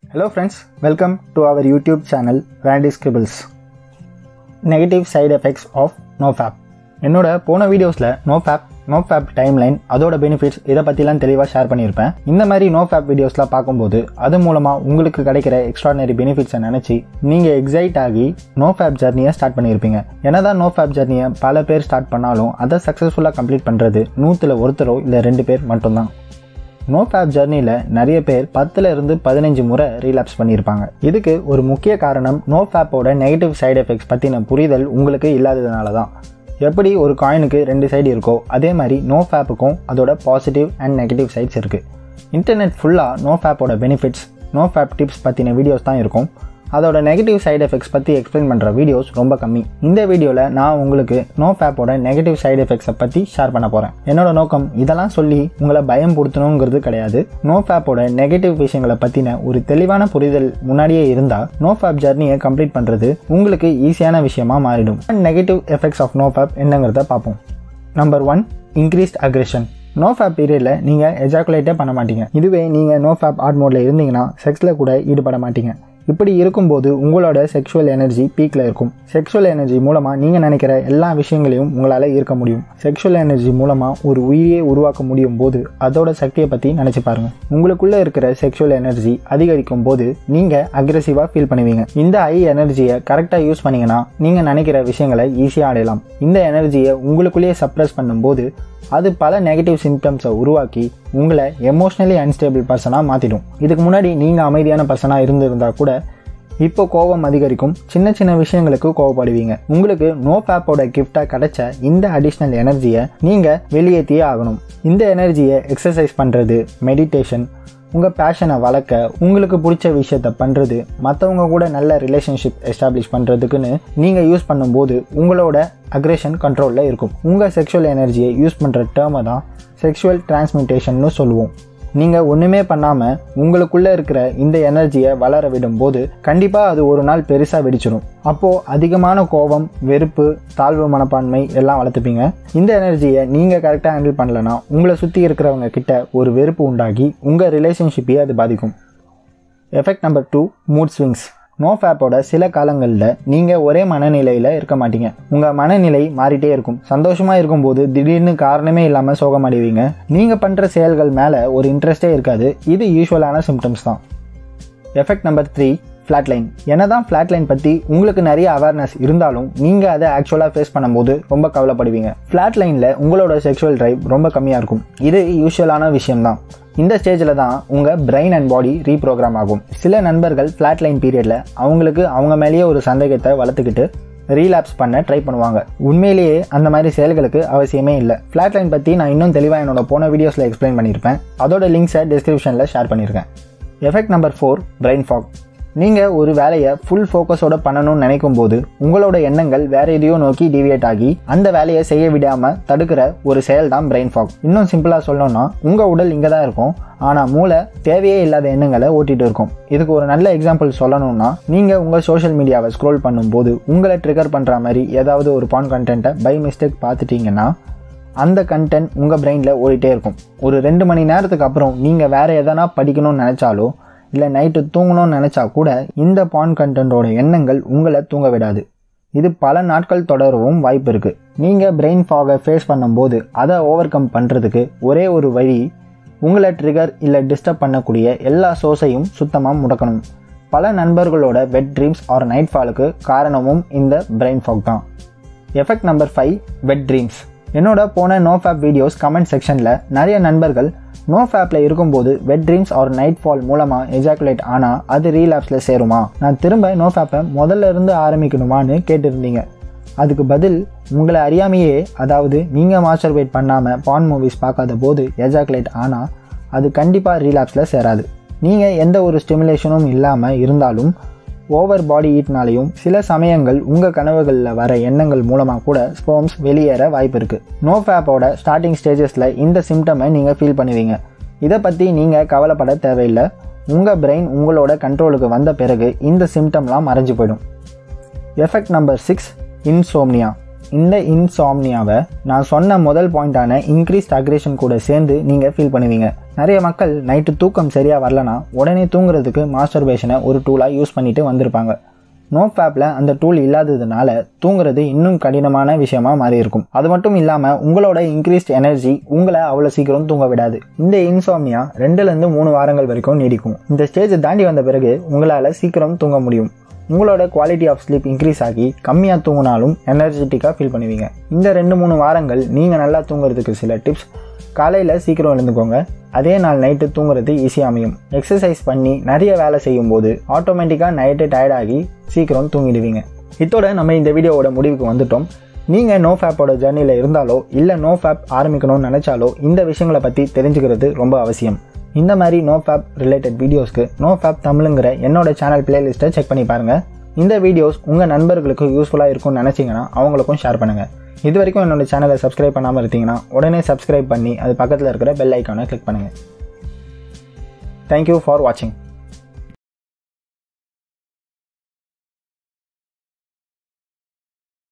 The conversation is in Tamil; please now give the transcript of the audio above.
Hello friends, welcome to our YouTube channel Randy Scribbles. Negative side effects of NoFap. என்னோட போன வீடியோஸில் NoFap NoFap டைம்லைன் அதோட பெனிஃபிட்ஸ் இதை பற்றிலாம் தெளிவாக ஷேர் பண்ணியிருப்பேன் இந்த மாதிரி NoFap வீடியோஸ்லாம் பார்க்கும்போது அது மூலமாக உங்களுக்கு கிடைக்கிற எக்ஸ்ட்ராடனரி பெனிஃபிட்ஸை நினச்சி நீங்கள் எக்ஸைட் ஆகி NoFap ஜர்னியை ஸ்டார்ட் பண்ணியிருப்பீங்க என்னதான் NoFap ஜர்னியை பல பேர் ஸ்டார்ட் பண்ணாலும் அதை சக்ஸஸ்ஃபுல்லாக கம்ப்ளீட் பண்ணுறது நூற்றில் ஒருத்தரோ இல்லை ரெண்டு பேர் மட்டும்தான் நோ ஃபேப் ஜர்னியில் நிறைய பேர் பத்துல இருந்து பதினஞ்சு முறை ரீலாப்ஸ் பண்ணியிருப்பாங்க இதுக்கு ஒரு முக்கிய காரணம் நோ ஃபேப்போட நெகட்டிவ் சைடு எஃபெக்ட்ஸ் பற்றின புரிதல் உங்களுக்கு இல்லாததுனால தான் எப்படி ஒரு காயினுக்கு ரெண்டு சைடு இருக்கோ அதே மாதிரி நோ ஃபேப்புக்கும் அதோட பாசிட்டிவ் அண்ட் நெகட்டிவ் சைட்ஸ் இருக்குது இன்டர்நெட் ஃபுல்லாக நோ ஃபேப்போட பெனிஃபிட்ஸ் நோ ஃபேப் டிப்ஸ் பற்றின வீடியோஸ் தான் இருக்கும் அதோட நெகட்டிவ் சைடு எஃபெக்ட்ஸ் பற்றி எக்ஸ்பிளைன் பண்ணுற வீடியோஸ் ரொம்ப கம்மி இந்த வீடியோவில் நான் உங்களுக்கு நோ ஃபேப்போட நெகட்டிவ் சைடு எஃபெக்ட்ஸை பற்றி ஷேர் பண்ண போகிறேன் என்னோட நோக்கம் இதெல்லாம் சொல்லி உங்களை பயம் கொடுத்தணுங்கிறது கிடையாது நோ ஃபேப்போட நெகட்டிவ் விஷயங்களை பற்றின ஒரு தெளிவான புரிதல் முன்னாடியே இருந்தால் நோ ஃபேப் ஜர்னியை கம்ப்ளீட் பண்ணுறது உங்களுக்கு ஈஸியான விஷயமா மாறிடும் negative effects of no fap என்னங்கிறத பார்ப்போம் number one increased aggression no fap பீரியடில் நீங்கள் எஜாக்குலேட்டே பண்ண மாட்டீங்க இதுவே நீங்கள் நோ ஃபேப் ஆர்ட் மோடில் இருந்தீங்கன்னா செக்ஸில் கூட ஈடுபட மாட்டீங்க இப்படி இருக்கும்போது உங்களோட செக்ஷுவல் எனர்ஜி பீக்கில் இருக்கும் செக்ஷுவல் எனர்ஜி மூலமாக நீங்கள் நினைக்கிற எல்லா விஷயங்களையும் உங்களால் ஈர்க்க முடியும் செக்ஷுவல் எனர்ஜி மூலமாக ஒரு உயிரியை உருவாக்க முடியும் போது அதோட சக்தியை பற்றி நினச்சி பாருங்கள் உங்களுக்குள்ளே இருக்கிற செக்ஷுவல் எனர்ஜி அதிகரிக்கும் போது நீங்கள் அக்ரெசிவாக ஃபீல் பண்ணுவீங்க இந்த ஐ எனர்ஜியை கரெக்டாக யூஸ் பண்ணீங்கன்னா நீங்கள் நினைக்கிற விஷயங்களை ஈஸியாக அடையலாம் இந்த எனர்ஜியை உங்களுக்குள்ளேயே சப்ரஸ் பண்ணும்போது அது பல நெகட்டிவ் சிம்டம்ஸை உருவாக்கி உங்களை எமோஷ்னலி அன்ஸ்டேபிள் பர்சனாக மாற்றிடும் இதுக்கு முன்னாடி நீங்கள் அமைதியான பர்சனாக இருந்திருந்தால் கூட இப்போ கோபம் அதிகரிக்கும் சின்ன சின்ன விஷயங்களுக்கு கோவப்படுவீங்க உங்களுக்கு நோ ஃபேப்போட கிஃப்டாக கிடைச்ச இந்த அடிஷ்னல் எனர்ஜியை நீங்கள் வெளியேற்றியே ஆகணும் இந்த எனர்ஜியை எக்ஸசைஸ் பண்ணுறது மெடிடேஷன் உங்கள் பேஷனை வளர்க்க உங்களுக்கு பிடிச்ச விஷயத்த பண்ணுறது மற்றவங்க கூட நல்ல ரிலேஷன்ஷிப் எஸ்டாப்ளிஷ் பண்ணுறதுக்குன்னு நீங்கள் யூஸ் பண்ணும்போது உங்களோட அக்ரேஷன் கண்ட்ரோலில் இருக்கும் உங்கள் செக்ஷுவல் எனர்ஜியை யூஸ் பண்ணுற டேர்மை தான் செக்ஷுவல் டிரான்ஸ்மிட்டேஷன்னு சொல்லுவோம் நீங்கள் ஒன்றுமே பண்ணாமல் உங்களுக்குள்ளே இருக்கிற இந்த எனர்ஜியை வளர விடும்போது கண்டிப்பாக அது ஒரு நாள் பெருசாக வெடிச்சிடும் அப்போது அதிகமான கோபம் வெறுப்பு தாழ்வு மனப்பான்மை எல்லாம் வளர்த்துப்பீங்க இந்த எனர்ஜியை நீங்கள் கரெக்டாக ஹேண்டில் பண்ணலனா உங்களை சுற்றி இருக்கிறவங்க கிட்ட ஒரு வெறுப்பு உண்டாகி உங்கள் ரிலேஷன்ஷிப்பையே அது பாதிக்கும் effect number two mood swings no ஃபேப்போட சில காலங்களில் நீங்கள் ஒரே மனநிலையில் இருக்க மாட்டீங்க உங்கள் மனநிலை மாறிட்டே இருக்கும் சந்தோஷமாக இருக்கும்போது திடீர்னு காரணமே இல்லாமல் சோகமடைவீங்க நீங்கள் பண்ணுற செயல்கள் மேலே ஒரு இன்ட்ரெஸ்டே இருக்காது இது யூஸ்வலான சிம்டம்ஸ் தான் எஃபெக்ட் நம்பர் த்ரீ ஃப்ளாட்லைன் என்னதான் ஃப்ளாட்லைன் பற்றி உங்களுக்கு நிறைய அவேர்னஸ் இருந்தாலும் நீங்கள் அதை ஆக்சுவலாக ஃபேஸ் பண்ணும்போது ரொம்ப கவலைப்படுவீங்க ஃப்ளாட்லைனில் உங்களோட செக்ஷுவல் ட்ரைவ் ரொம்ப கம்மியாக இருக்கும் இது யூஸ்வலான விஷயம்தான் இந்த ஸ்டேஜில் தான் உங்கள் பிரெயின் அண்ட் பாடி ரீப்ரோக்ராம் ஆகும் சில நண்பர்கள் ஃப்ளாட் லைன் பீரியடில் அவங்களுக்கு அவங்க மேலேயே ஒரு சந்தேகத்தை வளர்த்துக்கிட்டு ரீலாப்ஸ் பண்ண ட்ரை பண்ணுவாங்க உண்மையிலேயே அந்த மாதிரி செயல்களுக்கு அவசியமே இல்லை ஃப்ளாட் லைன் பற்றி நான் இன்னும் தெளிவாக என்னோட போன வீடியோஸில் எக்ஸ்பிளைன் பண்ணியிருப்பேன் அதோட லிங்க்ஸை டிஸ்கிரிப்ஷனில் ஷேர் பண்ணியிருக்கேன் effect number four brain fog நீங்கள் ஒரு வேலையை ஃபுல் ஃபோக்கஸோட பண்ணணும்னு நினைக்கும் போது உங்களோட எண்ணங்கள் வேற எதையோ நோக்கி டிவியேட் ஆகி அந்த வேலையை செய்ய விடாமல் தடுக்கிற ஒரு செயல் தான் பிரெயின் ஃபாக் இன்னும் சிம்பிளாக சொல்லணும்னா உங்கள் உடல் இங்கே தான் இருக்கும் ஆனால் மூளை தேவையே இல்லாத எண்ணங்களை ஓட்டிகிட்டு இருக்கும் இதுக்கு ஒரு நல்ல எக்ஸாம்பிள் சொல்லணும்னா நீங்கள் உங்கள் சோஷியல் மீடியாவை ஸ்க்ரோல் பண்ணும்போது உங்களை ட்ரிகர் பண்ணுற மாதிரி ஏதாவது ஒரு பான் கண்டென்ட்டை பை மிஸ்டேக் பார்த்துட்டீங்கன்னா அந்த கண்டென்ட் உங்கள் பிரெயினில் ஓடிட்டே இருக்கும் ஒரு ரெண்டு மணி நேரத்துக்கு அப்புறம் நீங்கள் வேறு எதனா படிக்கணும்னு நினச்சாலோ இல்லை நைட்டு தூங்கணும்னு நினச்சா கூட இந்த பான் கண்டென்ட்டோட எண்ணங்கள் உங்களை தூங்க விடாது இது பல நாட்கள் தொடரவும் வாய்ப்பு இருக்குது நீங்கள் பிரெயின் ஃபாகை ஃபேஸ் பண்ணும்போது அதை ஓவர் கம் பண்ணுறதுக்கு ஒரே ஒரு வழி உங்களை ட்ரிகர் இல்லை டிஸ்டர்ப் பண்ணக்கூடிய எல்லா சோர்ஸையும் சுத்தமாக முடக்கணும் பல நண்பர்களோட வெட் ட்ரீம்ஸ் ஆர் நைட் ஃபாலுக்கு காரணமும் இந்த பிரெயின் ஃபாக் தான் effect number five wet dreams என்னோட போன நோ ஃபேப் வீடியோஸ் கமெண்ட் செக்ஷனில் நிறைய நண்பர்கள் நோ ஃபேப்பில் இருக்கும்போது wet dreams or night fall மூலமாக எஜாக்குலேட் ஆனால் அது ரீலாப்ஸில் சேருமா நான் திரும்ப நோ ஃபேப்பை முதல்ல இருந்து ஆரம்பிக்கணுமான்னு கேட்டிருந்தீங்க அதுக்கு பதில் உங்களை அறியாமையே அதாவது நீங்கள் மாஸ்டர் வெயிட் பண்ணாமல் பான் மூவிஸ் பார்க்காத போது எஜாக்குலேட் ஆனால் அது கண்டிப்பாக ரீலாப்ஸில் சேராது நீங்கள் எந்த ஒரு ஸ்டிமுலேஷனும் இல்லாமல் இருந்தாலும் ஓவர் பாடி ஈட்னாலையும் சில சமயங்கள் உங்கள் கனவுகளில் வர எண்ணங்கள் மூலமாக கூட ஸ்போம்ஸ் வெளியேற வாய்ப்பு இருக்குது நோ ஃபேப்போட ஸ்டார்டிங் ஸ்டேஜஸில் இந்த சிம்டமை நீங்கள் ஃபீல் பண்ணுவீங்க இதை பற்றி நீங்கள் கவலைப்பட தேவையில்லை உங்கள் பிரெயின் உங்களோட கண்ட்ரோலுக்கு வந்த பிறகு இந்த சிம்டம்லாம் மறைஞ்சு போயிடும் எஃபெக்ட் நம்பர் சிக்ஸ் இன்சோம்னியா இந்த இன்சாம்னியாவை நான் சொன்ன முதல் பாயிண்டான இன்க்ரீஸ்ட் அக்ரேஷன் கூட சேர்ந்து நீங்கள் ஃபீல் பண்ணுவீங்க நிறைய மக்கள் நைட்டு தூக்கம் சரியாக வரலனா உடனே தூங்குறதுக்கு மாஸ்டர்பேஷனை ஒரு டூலாக யூஸ் பண்ணிட்டு வந்திருப்பாங்க நோ ஃபேப்பில் அந்த டூல் இல்லாததுனால தூங்குறது இன்னும் கடினமான விஷயமா மாறி இருக்கும் அது மட்டும் இல்லாமல் உங்களோட இன்க்ரீஸ்ட் எனர்ஜி உங்களை அவ்வளோ சீக்கிரம் தூங்க விடாது இந்த இன்சோம்னியா ரெண்டுலேருந்து மூணு வாரங்கள் வரைக்கும் நீடிக்கும் இந்த ஸ்டேஜ் தாண்டி வந்த பிறகு உங்களால் சீக்கிரம் தூங்க முடியும் உங்களோட குவாலிட்டி ஆஃப் ஸ்லீப் இன்க்ரீஸ் ஆகி கம்மியாக தூங்கினாலும் எனர்ஜெட்டிக்காக ஃபீல் பண்ணுவீங்க இந்த ரெண்டு மூணு வாரங்கள் நீங்கள் நல்லா தூங்குறதுக்கு சில டிப்ஸ் காலையில் சீக்கிரம் எழுந்துக்கோங்க அதே நாள் நைட்டு தூங்குறது ஈஸியாக அமையும் எக்ஸசைஸ் பண்ணி நிறைய வேலை செய்யும் போது ஆட்டோமேட்டிக்காக நைட்டு டயர்டாகி சீக்கிரம் தூங்கிடுவீங்க இதோட நம்ம இந்த வீடியோவோட முடிவுக்கு வந்துட்டோம் நீங்கள் நோ ஃபேப்போட ஜேர்னியில் இருந்தாலோ இல்லை நோ ஃபேப் ஆரம்பிக்கணும்னு நினச்சாலோ இந்த விஷயங்களை பற்றி தெரிஞ்சுக்கிறது ரொம்ப அவசியம் இந்த மாதிரி நோ ஃபேப் ரிலேட்டட் வீடியோஸ்க்கு நோ ஃபேப் தமிழுங்கிற என்னோட சேனல் பிளேலிஸ்ட்டை செக் பண்ணி பாருங்கள் இந்த வீடியோஸ் உங்கள் நண்பர்களுக்கு யூஸ்ஃபுல்லாக இருக்கும்னு நினச்சிங்கன்னா அவங்களுக்கும் ஷேர் பண்ணுங்கள் இது வரைக்கும் என்னோட சேனலை சப்ஸ்கிரைப் பண்ணாமல் இருந்தீங்கன்னா உடனே சப்ஸ்கிரைப் பண்ணி அது பக்கத்தில் இருக்கிற பெல் ஐக்கானை கிளிக் பண்ணுங்கள் தேங்க்யூ ஃபார் வாட்சிங்